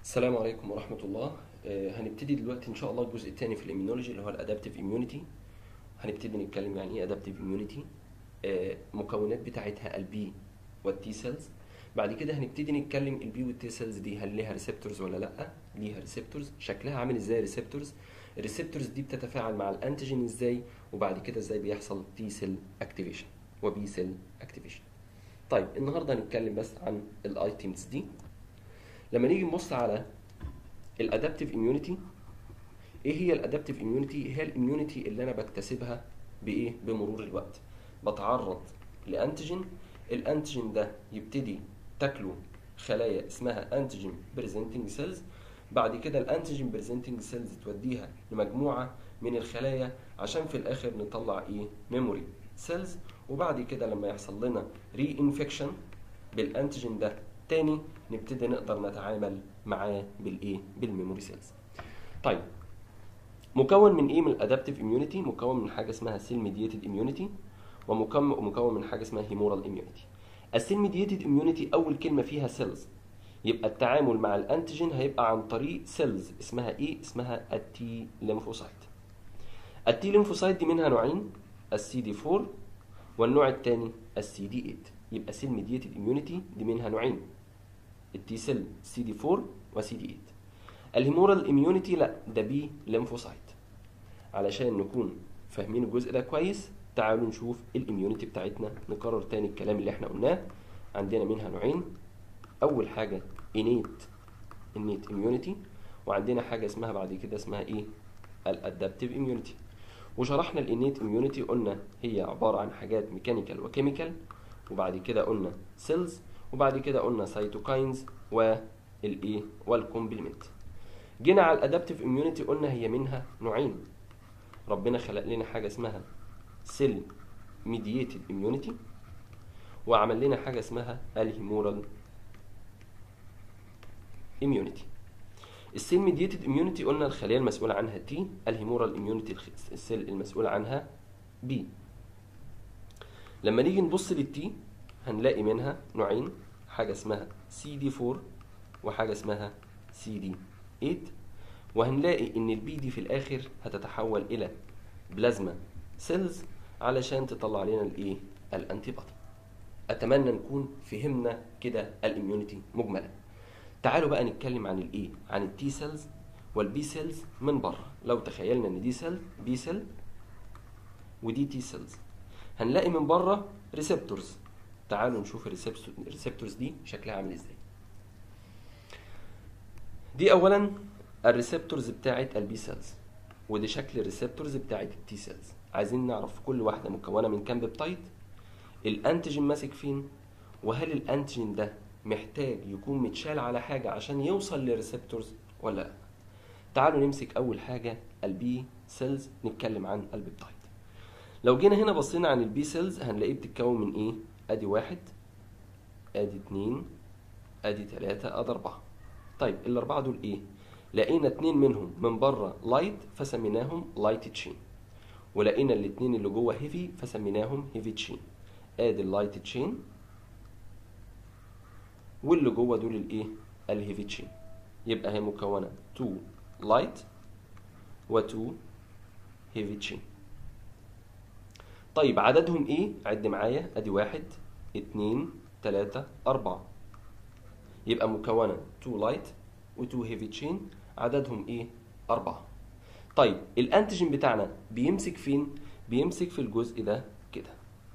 السلام عليكم ورحمة الله آه، هنبتدي دلوقتي إن شاء الله الجزء الثاني في الإيميونولوجي اللي هو الأدابتيف إيميونيتي هنبتدي نتكلم يعني إيه أدابتيف إيميونيتي مكونات بتاعتها البي والتي سيلز بعد كده هنبتدي نتكلم البي والتي سيلز دي هل ليها ريسبتورز ولا لأ ليها ريسبتورز شكلها عامل إزاي ريسبتورز الريسبتورز دي بتتفاعل مع الأنتيجين إزاي وبعد كده إزاي بيحصل تي سيل أكتيفيشن وبي سيل أكتيفيشن طيب النهارده هنتكلم بس عن الايتمز دي لما نيجي نبص على الادابتيف اميونيتي ايه هي الادابتيف اميونيتي هي الاميونيتي اللي انا بكتسبها بايه بمرور الوقت بتعرض لانتيجين الانتيجين ده يبتدي تاكله خلايا اسمها انتيجين بريزنتنج سيلز بعد كده الانتيجين بريزنتنج سيلز توديها لمجموعه من الخلايا عشان في الاخر نطلع ايه ميموري سيلز وبعد كده لما يحصل لنا ري انفكشن بالانتيجين ده تاني نبتدي نقدر نتعامل معاه بالايه بالميموري سيلز طيب مكون من ايه من الادابتيف اميونيتي مكون من حاجه اسمها سيل ميديتد اميونيتي ومكون من حاجه اسمها هيمورال اميونيتي السيل ميديتد اميونيتي اول كلمه فيها سيلز يبقى التعامل مع الانتيجين هيبقى عن طريق سيلز اسمها ايه اسمها التي ليمفوسايت التي ليمفوسايت دي منها نوعين السي دي 4 والنوع الثاني السي دي 8 يبقى سيل ميديتد اميونيتي دي منها نوعين التي سيل سي دي 4 وسي دي 8 الهيمورال اميونيتي لا ده بي ليمفوسايت علشان نكون فاهمين الجزء ده كويس تعالوا نشوف الاميونيتي بتاعتنا نكرر تاني الكلام اللي احنا قلناه عندنا منها نوعين اول حاجه innate innate immunity وعندنا حاجه اسمها بعد كده اسمها ايه الادابتيف اميونيتي وشرحنا الانيت اميونيتي قلنا هي عباره عن حاجات ميكانيكال وكيميكال وبعد كده قلنا سيلز وبعد كده قلنا سيتوكاينز والايه والكومبلمنت جينا على الادابتيف اميونيتي قلنا هي منها نوعين ربنا خلق لنا حاجه اسمها سيل ميدييتد اميونيتي وعمل لنا حاجه اسمها الهيمورال اميونيتي السيل ميديتد اميونيتي قلنا الخليه المسؤوله عنها تي الهيمورال اميونيتي السيل المسؤوله عنها بي لما نيجي نبص للتي هنلاقي منها نوعين حاجه اسمها سي دي 4 وحاجه اسمها سي دي 8 وهنلاقي ان البي دي في الاخر هتتحول الى بلازما سيلز علشان تطلع لنا الايه الانتي بودي اتمنى نكون فهمنا كده الاميونيتي مجملا تعالوا بقى نتكلم عن الايه عن التي سيلز والبي سيلز من بره لو تخيلنا ان دي سيل بي سيل ودي تي سيلز هنلاقي من بره ريسبتورز تعالوا نشوف الريسبتورز دي شكلها عامل ازاي دي اولا الريسبتورز بتاعت البي سيلز ودي شكل الريسبتورز بتاعت التي سيلز عايزين نعرف كل واحده مكونه من كام بيبتايد الانتيجين ماسك فين وهل الانتيجين ده محتاج يكون متشال على حاجة عشان يوصل للريسبتورز ولا لا تعالوا نمسك أول حاجة البي سيلز نتكلم عن البيبتايد لو جينا هنا بصينا عن البي سيلز هنلاقيه بتتكون من ايه ادي واحد ادي اتنين ادي تلاتة ادي اربعة طيب الاربعة دول ايه لقينا اتنين منهم من بره لايت فسميناهم لايت تشين ولقينا الاتنين اللي جوه هيفي فسميناهم هيفي تشين ادي اللايت تشين واللي جوه دول الايه الهيفي تشين يبقى هي مكونه 2 لايت و2 هيفي تشين طيب عددهم ايه عد معايا ادي واحد اتنين تلاتة اربعة يبقى مكونة 2 لايت و2 هيفي تشين عددهم ايه اربعة طيب الانتيجين بتاعنا بيمسك فين بيمسك في الجزء ده كده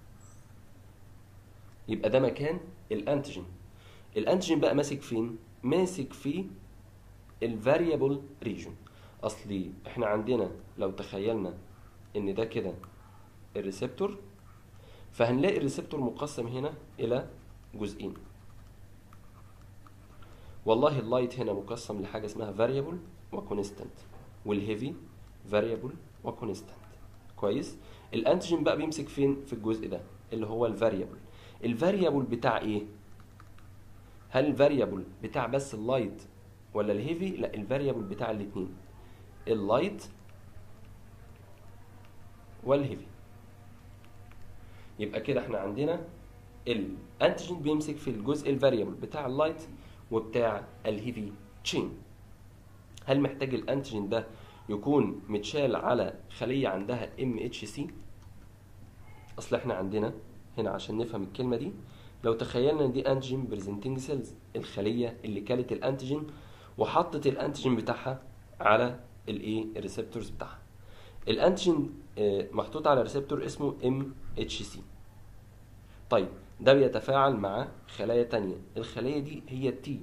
يبقى ده مكان الانتيجين الانتيجين بقى ماسك فين ماسك في الفاريبل ريجون اصلي احنا عندنا لو تخيلنا ان ده كده الريسبتور فهنلاقي الريسبتور مقسم هنا الى جزئين والله اللايت هنا مقسم لحاجه اسمها فاريبل وكونستانت والهيفي فاريبل وكونستانت كويس الانتيجين بقى بيمسك فين في الجزء ده اللي هو الفاريبل الفاريبل بتاع ايه هل الفاريبل بتاع بس اللايت ولا الهيفي لا الفاريبل بتاع الاثنين اللايت والهيفي يبقى كده احنا عندنا الانتيجين بيمسك في الجزء الفاريبل بتاع اللايت وبتاع الهيفي تشين هل محتاج الانتيجين ده يكون متشال على خليه عندها ام اتش سي اصل احنا عندنا هنا عشان نفهم الكلمه دي لو تخيلنا ان دي انتيجين بريزنتنج سيلز الخليه اللي كلت الانتيجين وحطت الانتيجين بتاعها على الايه الريسبتورز بتاعها الانتيجين آه، محطوط على ريسبتور اسمه ام اتش سي طيب ده بيتفاعل مع خلايا تانية الخلية دي هي التي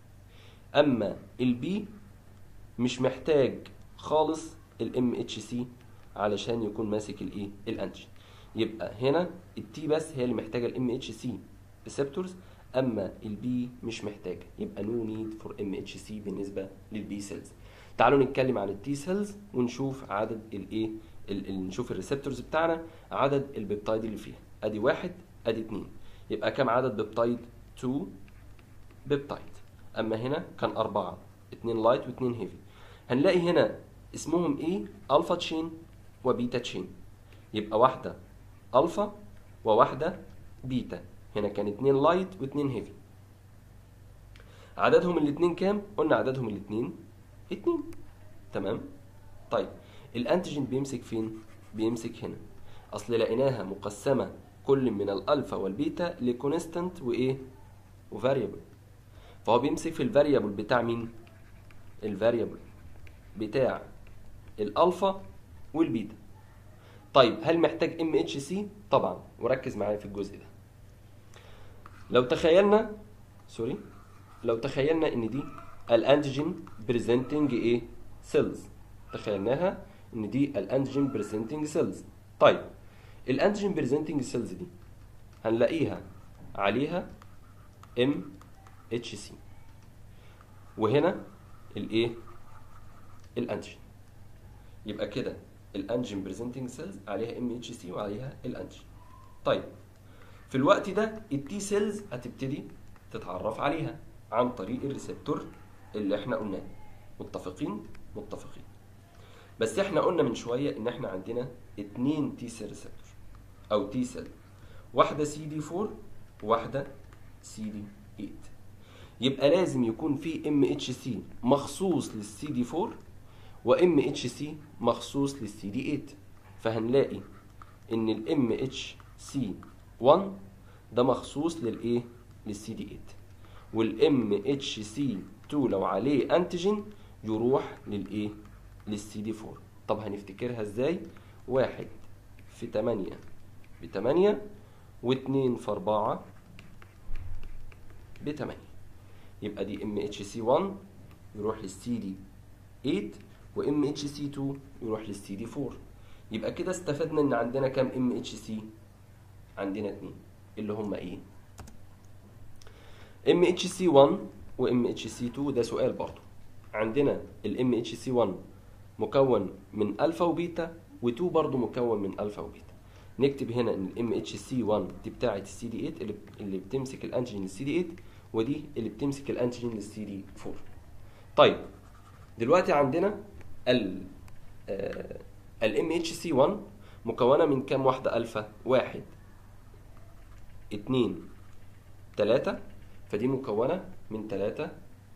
اما البي مش محتاج خالص الام اتش سي علشان يكون ماسك الايه الانتيجين يبقى هنا التي بس هي اللي محتاجه الام اتش سي ريسبتورز اما البي مش محتاجه يبقى نو نيد فور ام اتش سي بالنسبه للبي سيلز تعالوا نتكلم عن التي سيلز ونشوف عدد الايه ال- ال- نشوف الريسبتورز بتاعنا عدد البيبتايد اللي فيها ادي واحد ادي اتنين يبقى كام عدد بيبتايد 2 بيبتايد اما هنا كان اربعه اتنين لايت واتنين هيفي هنلاقي هنا اسمهم ايه الفا تشين وبيتا تشين يبقى واحده الفا وواحده بيتا هنا كان اتنين لايت واتنين هيفي عددهم الاتنين كام قلنا عددهم الاتنين اتنين تمام طيب الانتيجين بيمسك فين بيمسك هنا اصل لقيناها مقسمه كل من الالفا والبيتا لكونستانت وايه وفاريبل فهو بيمسك في الفاريبل بتاع مين الفاريبل بتاع الالفا والبيتا طيب هل محتاج ام اتش سي طبعا وركز معايا في الجزء ده لو تخيلنا سوري لو تخيلنا ان دي الانتيجين بريزنتنج ايه سيلز تخيلناها ان دي الانتيجين بريزنتنج سيلز طيب الانتيجين بريزنتنج سيلز دي هنلاقيها عليها ام اتش سي وهنا الايه الانتيجين يبقى كده الانتيجين بريزنتنج سيلز عليها ام اتش سي وعليها الانتيجين طيب في الوقت ده التي سيلز هتبتدي تتعرف عليها عن طريق الريسبتور اللي احنا قلناه متفقين متفقين بس احنا قلنا من شويه ان احنا عندنا اتنين تي سيل ريسبتور او تي سيل واحده سي دي 4 وواحده سي دي 8 يبقى لازم يكون في ام اتش سي مخصوص للسي دي 4 وام اتش سي مخصوص للسي دي 8 فهنلاقي ان الام اتش سي 1 ده مخصوص للايه للسي دي 8 والام اتش سي 2 لو عليه انتيجين يروح للايه للسي دي 4 طب هنفتكرها ازاي واحد في 8 ب 8 و2 في 4 ب 8 يبقى دي ام اتش سي 1 يروح للسي دي 8 وام اتش سي 2 يروح للسي دي 4 يبقى كده استفدنا ان عندنا كام ام اتش سي عندنا اتنين اللي هم ايه ام اتش سي 1 وام اتش سي 2 ده سؤال برضو عندنا الام اتش سي 1 مكون من الفا وبيتا و2 برضو مكون من الفا وبيتا نكتب هنا ان الام اتش سي 1 دي بتاعه السي دي 8 اللي اللي بتمسك الانتيجين للسي دي 8 ودي اللي بتمسك الانتيجين للسي دي 4 طيب دلوقتي عندنا ال الام اتش سي 1 مكونه من كام واحده الفا واحد اتنين تلاتة فدي مكونة من تلاتة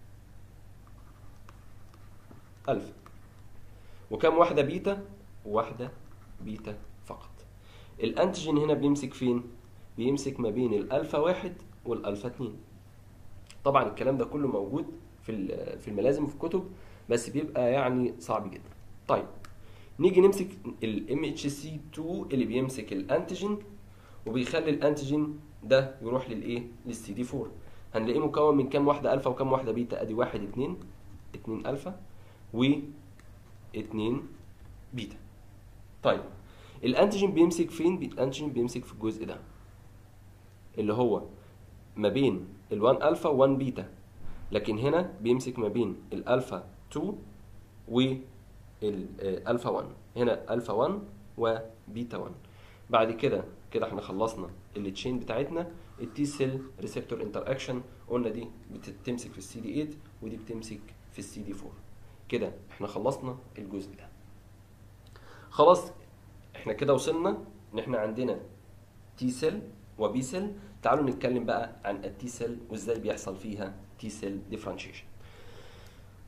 ألف وكم واحدة بيتا؟ واحدة بيتا فقط الأنتيجين هنا بيمسك فين؟ بيمسك ما بين الألفا واحد والألفا اتنين طبعا الكلام ده كله موجود في ال- في الملازم وفي الكتب بس بيبقى يعني صعب جدا طيب نيجي نمسك ال MHC2 اللي بيمسك الانتيجين وبيخلي الانتيجين ده يروح للايه للسي دي 4 هنلاقيه مكون من كام واحده الفا وكام واحده بيتا ادي واحد اتنين اتنين الفا و اتنين بيتا طيب الانتيجين بيمسك فين بي- الانتيجين بيمسك في الجزء ده اللي هو ما بين ال1 الفا و1 بيتا لكن هنا بيمسك ما بين الالفا 2 والالفا 1 هنا الفا 1 وبيتا 1 بعد كده كده احنا خلصنا التشين بتاعتنا التي سيل ريسبتور انتر اكشن قلنا دي بتمسك في السي دي 8 ودي بتمسك في السي دي 4 كده احنا خلصنا الجزء ده خلاص احنا كده وصلنا ان احنا عندنا تي سيل وبي سيل تعالوا نتكلم بقى عن التي سيل وازاي بيحصل فيها تي سيل ديفرنشيشن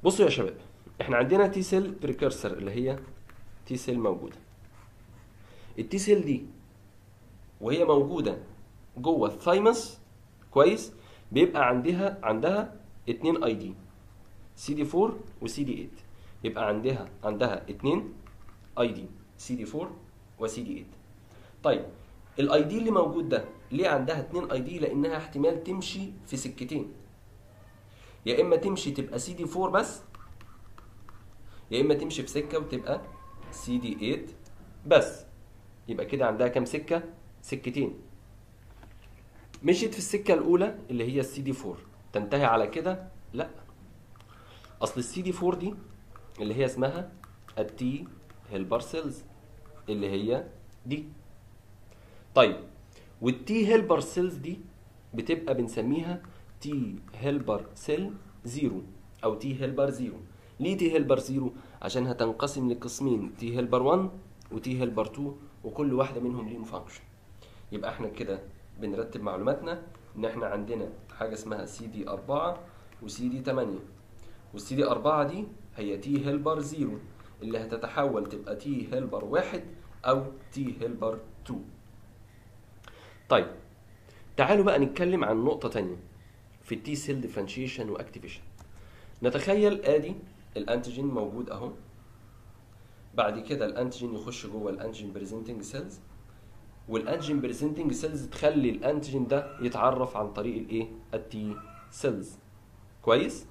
بصوا يا شباب احنا عندنا تي سيل بريكرسر اللي هي تي سيل موجوده التي سيل دي وهي موجوده جوه الثايمس كويس بيبقى عندها عندها اتنين اي دي سي دي 4 وسي دي 8 يبقى عندها عندها اتنين اي دي سي دي 4 وسي دي 8 طيب الاي دي اللي موجود ده ليه عندها اتنين اي دي لانها احتمال تمشي في سكتين يا اما تمشي تبقى سي دي 4 بس يا اما تمشي في سكه وتبقى سي دي 8 بس يبقى كده عندها كام سكه سكتين مشيت في السكه الاولى اللي هي السي دي 4 تنتهي على كده لا اصل السي دي 4 دي اللي هي اسمها التي هيلبر سيلز اللي هي دي طيب والتي هيلبر سيلز دي بتبقى بنسميها تي هيلبر سيل زيرو او تي هيلبر زيرو ليه تي هيلبر زيرو عشان هتنقسم لقسمين تي هيلبر 1 وتي هيلبر 2 وكل واحده منهم ليهم فانكشن يبقى احنا كده بنرتب معلوماتنا ان احنا عندنا حاجه اسمها سي دي 4 وسي دي 8 والسي دي 4 دي هي تي هيلبر 0 اللي هتتحول تبقى تي هيلبر 1 او تي هيلبر 2 طيب تعالوا بقى نتكلم عن نقطة تانية في التي سيل ديفرنشيشن واكتيفيشن نتخيل ادي الانتيجين موجود اهو بعد كده الانتيجين يخش جوه الانتيجين بريزنتنج سيلز والانتيجين بريزنتنج سيلز تخلي الانتيجين ده يتعرف عن طريق الايه التي سيلز كويس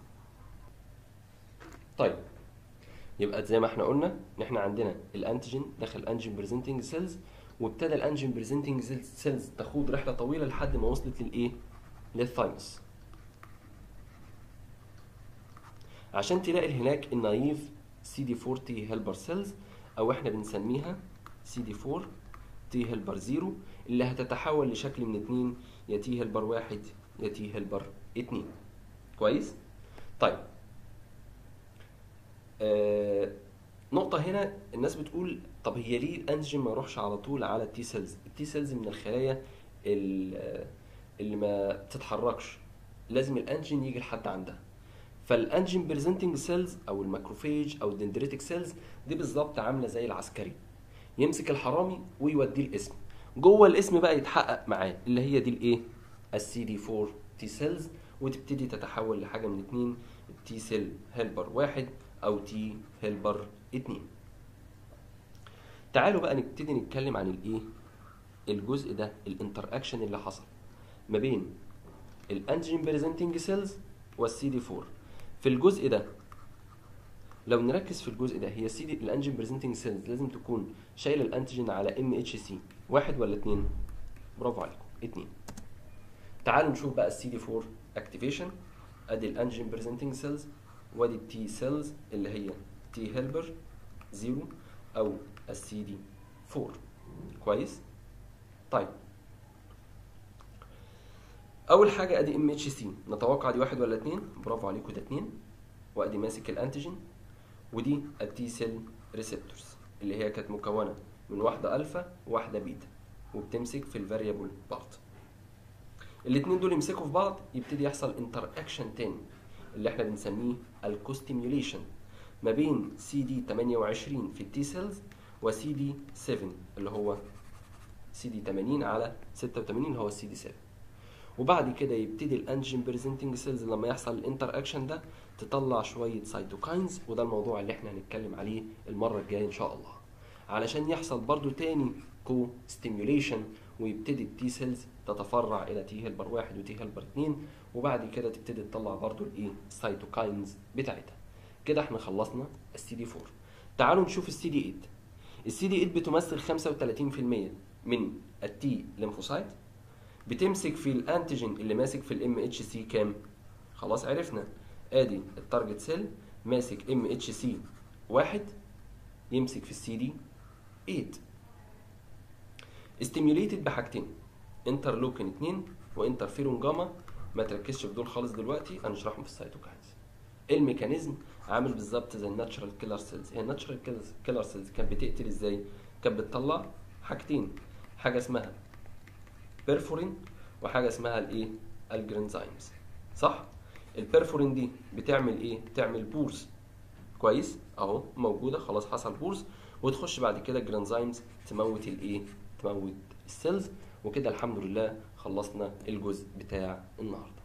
طيب يبقى زي ما احنا قلنا ان احنا عندنا الانتيجين دخل الانتيجين بريزنتنج سيلز وابتدى الانجين بريزنتنج سيلز تخوض رحله طويله لحد ما وصلت للايه للثايمس عشان تلاقي هناك النايف سي دي 4 تي هيلبر سيلز او احنا بنسميها سي دي 4 تي هيلبر 0 اللي هتتحول لشكل من اتنين يا تي هيلبر واحد يا تي هيلبر اتنين كويس طيب آه نقطة هنا الناس بتقول طب هي ليه الانتيجين ما يروحش على طول على التي سيلز؟ التي سيلز من الخلايا اللي ما بتتحركش لازم الانتيجين يجي لحد عندها. فالانتيجين بريزنتنج سيلز او الماكروفيج او الدندريتك سيلز دي بالظبط عامله زي العسكري. يمسك الحرامي ويوديه الاسم. جوه الاسم بقى يتحقق معاه اللي هي دي الايه؟ السي دي 4 تي سيلز وتبتدي تتحول لحاجه من اتنين التي سيل هيلبر واحد او تي هيلبر اتنين تعالوا بقى نبتدي نتكلم عن الايه الجزء ده الانتر اكشن اللي حصل ما بين الانتيجين بريزنتنج سيلز والسي دي 4 في الجزء ده لو نركز في الجزء ده هي السي دي الانتيجين بريزنتنج سيلز لازم تكون شايله الانتيجين على ام اتش سي واحد ولا اتنين برافو عليكم اتنين تعالوا نشوف بقى السي دي 4 اكتيفيشن ادي الانتيجين بريزنتنج سيلز وادي التي سيلز اللي هي تي هيلبر زيرو او السي دي 4 كويس طيب اول حاجه ادي ام اتش سي نتوقع دي واحد ولا اتنين برافو عليكم ده اتنين وادي ماسك الانتيجين ودي التي سيل ريسبتورز اللي هي كانت مكونه من واحده الفا وواحده بيتا وبتمسك في الفاريبل بارت الاتنين دول يمسكوا في بعض يبتدي يحصل انتر اكشن تاني اللي احنا بنسميه الكوستيميوليشن ما بين سي دي 28 في التي سيلز وسي دي 7 اللي هو سي دي 80 على 86 اللي هو السي دي 7 وبعد كده يبتدي الانجين بريزنتنج سيلز لما يحصل الانتر اكشن ده تطلع شويه سيتوكاينز وده الموضوع اللي احنا هنتكلم عليه المره الجايه ان شاء الله علشان يحصل برضو تاني كو ستيميوليشن ويبتدي التي سيلز تتفرع الى تي هيلبر واحد وتي هيلبر اتنين وبعد كده تبتدي تطلع برضو الايه السيتوكاينز بتاعتها كده احنا خلصنا السي دي 4 تعالوا نشوف السي دي 8 السي دي 8 بتمثل 35% من التي ليمفوسايت بتمسك في الانتيجين اللي ماسك في الام اتش سي كام خلاص عرفنا ادي التارجت سيل ماسك ام اتش سي واحد يمسك في السي دي 8 استيميوليتد بحاجتين انترلوكين 2 وانترفيرون جاما ما تركزش في دول خالص دلوقتي هنشرحهم في السيتوكاينز الميكانيزم عامل بالظبط زي الناتشرال كيلر سيلز هي الناتشرال كيلر سيلز كانت بتقتل ازاي كانت بتطلع حاجتين حاجه اسمها بيرفورين وحاجه اسمها الايه الجرينزايمز صح البرفورين دي بتعمل ايه بتعمل بورز كويس اهو موجوده خلاص حصل بورز وتخش بعد كده جرانزايمز تموت الايه تموت السيلز وكده الحمد لله خلصنا الجزء بتاع النهارده